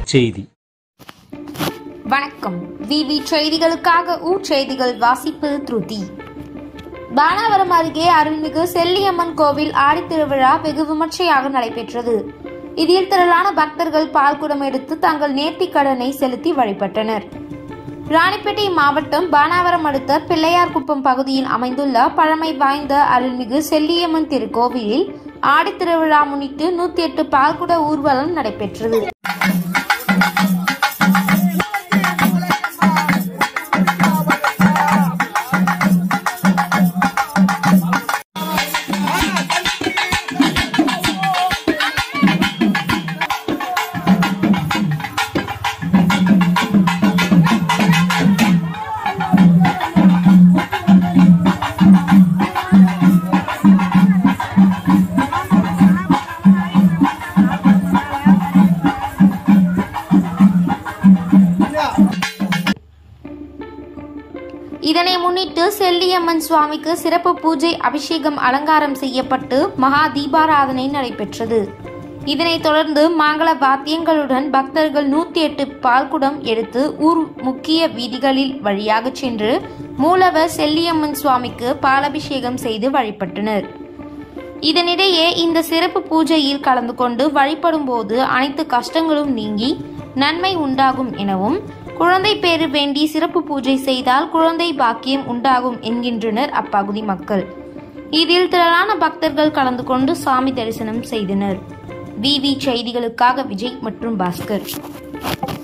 செய்தி வணக்கம் விவி செய்திகளுக்காக ஊ செய்திகள் வாசிப்பது திருதி பானாவரம் அருகே அருள்மிகு செல்லியம்மன் கோவில் ஆடித்திருவிழா வெகு விமர்சையாக நடைபெற்றது இதில் திரளான பக்தர்கள் பால்குடம் எடுத்து தங்கள் நேர்த்திக் கடனை செலுத்தி வழிபட்டனர் ராணிப்பேட்டை மாவட்டம் பானாவரம் அடுத்த பிள்ளையார்குப்பம் பகுதியில் அமைந்துள்ள பழமை வாய்ந்த அருள்மிகு செல்லியம்மன் திருக்கோவிலில் ஆடித்திருவிழா முன்னிட்டு நூத்தி எட்டு பால்குட ஊர்வலம் நடைபெற்றது இதனை முன்னிட்டு செல்லியம்மன் சுவாமிக்கு சிறப்பு பூஜை அபிஷேகம் அலங்காரம் செய்யப்பட்டு மகா தீபாராதனை நடைபெற்றது இதனைத் தொடர்ந்து மங்கள வாத்தியங்களுடன் பக்தர்கள் நூத்தி எட்டு பால்குடம் எடுத்து ஊர் முக்கிய வீதிகளில் வழியாக சென்று மூலவர் செல்லியம்மன் சுவாமிக்கு பாலபிஷேகம் செய்து வழிபட்டனர் இதனிடையே இந்த சிறப்பு பூஜையில் கலந்து கொண்டு வழிபடும் போது அனைத்து கஷ்டங்களும் நீங்கி நன்மை உண்டாகும் எனவும் குழந்தை பேறு வேண்டி சிறப்பு பூஜை செய்தால் குழந்தை பாக்கியம் உண்டாகும் என்கின்றனர் அப்பகுதி மக்கள் இதில் திரளான பக்தர்கள் கலந்து கொண்டு சாமி தரிசனம் செய்தனர் விவி செய்திகளுக்காக விஜய் மற்றும் பாஸ்கர்